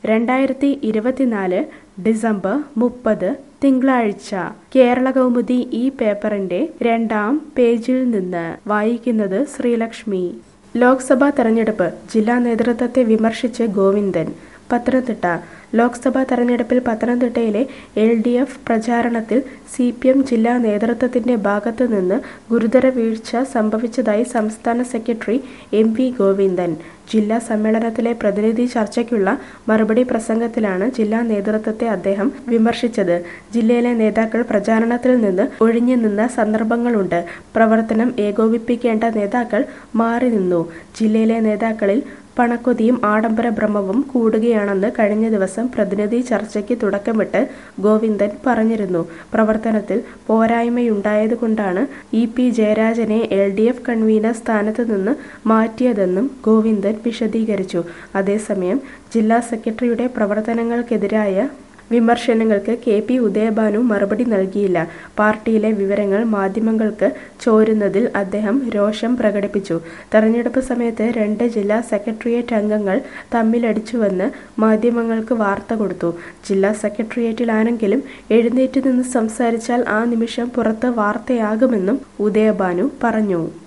രണ്ടായിരത്തി ഇരുപത്തിനാല് ഡിസംബർ മുപ്പത് തിങ്കളാഴ്ച കേരള കൗമുദി ഈ പേപ്പറിന്റെ രണ്ടാം പേജിൽ നിന്ന് വായിക്കുന്നത് ശ്രീലക്ഷ്മി ലോക്സഭാ തെരഞ്ഞെടുപ്പ് ജില്ലാ നേതൃത്വത്തെ വിമർശിച്ച് ഗോവിന്ദൻ പത്തനംതിട്ട ലോക്സഭാ തെരഞ്ഞെടുപ്പിൽ പത്തനംതിട്ടയിലെ എൽ ഡി എഫ് പ്രചാരണത്തിൽ സി പി എം ജില്ലാ നേതൃത്വത്തിന്റെ ഭാഗത്തു നിന്ന് ഗുരുതര വീഴ്ച സംഭവിച്ചതായി സംസ്ഥാന സെക്രട്ടറി എം വി ഗോവിന്ദൻ ജില്ലാ സമ്മേളനത്തിലെ പ്രതിനിധി ചർച്ചയ്ക്കുള്ള മറുപടി പ്രസംഗത്തിലാണ് ജില്ലാ നേതൃത്വത്തെ അദ്ദേഹം വിമർശിച്ചത് ജില്ലയിലെ നേതാക്കൾ പ്രചാരണത്തിൽ നിന്ന് ഒഴിഞ്ഞു നിന്ന സന്ദർഭങ്ങളുണ്ട് പ്രവർത്തനം ഏകോപിപ്പിക്കേണ്ട നേതാക്കൾ മാറി നിന്നു ജില്ലയിലെ നേതാക്കളിൽ പണക്കൊതിയും ആഡംബര ഭ്രമവും കൂടുകയാണെന്ന് കഴിഞ്ഞ ദിവസം പ്രതിനിധി ചർച്ചയ്ക്ക് തുടക്കമിട്ട് ഗോവിന്ദൻ പറഞ്ഞിരുന്നു പ്രവർത്തനത്തിൽ പോരായ്മയുണ്ടായതുകൊണ്ടാണ് ഇ പി ജയരാജനെ എൽ ഡി എഫ് കൺവീനർ സ്ഥാനത്ത് നിന്ന് മാറ്റിയതെന്നും ഗോവിന്ദൻ വിശദീകരിച്ചു അതേസമയം ജില്ലാ സെക്രട്ടറിയുടെ പ്രവർത്തനങ്ങൾക്കെതിരായ വിമർശനങ്ങൾക്ക് കെ പി ഉദയഭാനു മറുപടി നൽകിയില്ല പാർട്ടിയിലെ വിവരങ്ങൾ മാധ്യമങ്ങൾക്ക് ചോരുന്നതിൽ അദ്ദേഹം രോഷം പ്രകടിപ്പിച്ചു തെരഞ്ഞെടുപ്പ് സമയത്ത് രണ്ട് ജില്ലാ സെക്രട്ടേറിയറ്റ് അംഗങ്ങൾ തമ്മിലടിച്ചുവെന്ന് മാധ്യമങ്ങൾക്ക് വാർത്ത കൊടുത്തു ജില്ലാ സെക്രട്ടേറിയറ്റിൽ ആരെങ്കിലും എഴുന്നേറ്റ് നിന്ന് സംസാരിച്ചാൽ ആ നിമിഷം പുറത്ത് വാർത്തയാകുമെന്നും ഉദയഭാനു പറഞ്ഞു